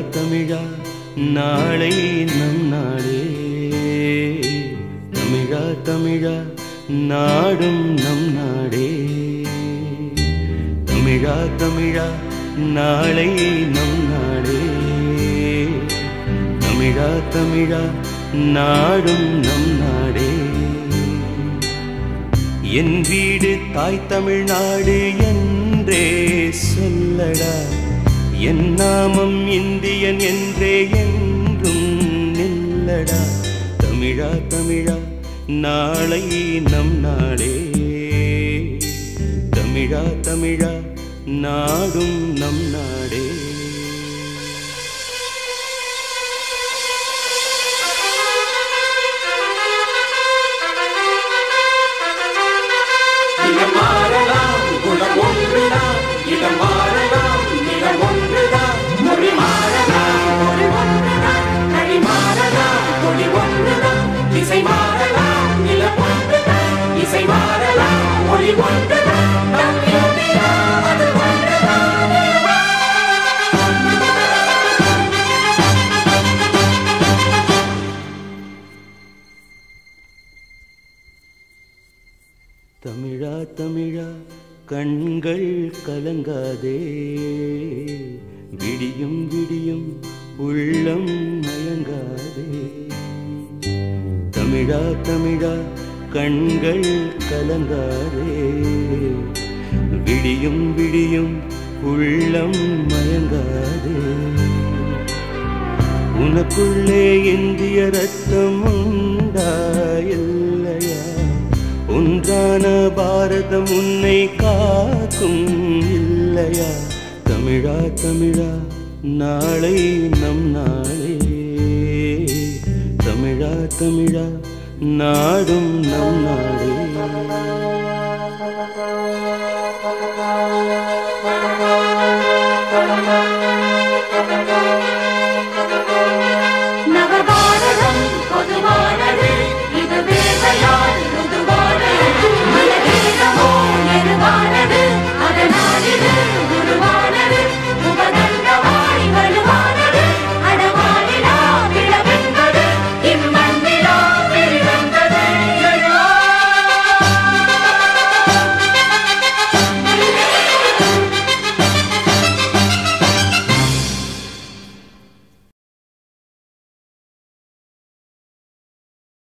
தமிழா நாளை நம் நாடே தமிழா தமிழா நாடும் நம் நாடே தமிழா தமிழா நாளை நம் நாடே தமிழா தமிழா நாடும் நம் நாடே என் வீடு தாய் தமிழ்நாடு என்றே சொல்லடா என் நாமம் இந்தியன் என்றே என்றும் நில்லடா தமிழா தமிழா நாளை நம் நாடே தமிழா தமிழா நாடும் நம் நாடே இடம் மாறலாம் குணம் ஒன்றுதான் இடம் மாறலாம் நிலம் ஒன்றுதான் மொழி மாறலாம் மொழி ஒன்றுதான் கழி மாறலாம் கொடி ஒன்றுதான் திசை மாறலாம் நிலம் ஒன்றுதான் இசை மாறலாம் மொழி ஒன்றுதான் நம் இந்தியா அது ஒன்றுதான் தமிழா தமிழா கண்கள் கலங்காதே விடியும் விடியும் உள்ளம் மயங்காதே தமிழா தமிழா கண்கள் கலங்காதே விடியும் விடியும் உள்ளம் மயங்காதே உனக்குள்ளே இந்திய ரத்தம் உண்டா இல்லையா ஒன்றான பாரதம் உன்னை காக்கும் இல்லையா தமிழா தமிழா நாளை நம் நாளே தமிழா தமிழா நாடும் நம் நாடே Thank you.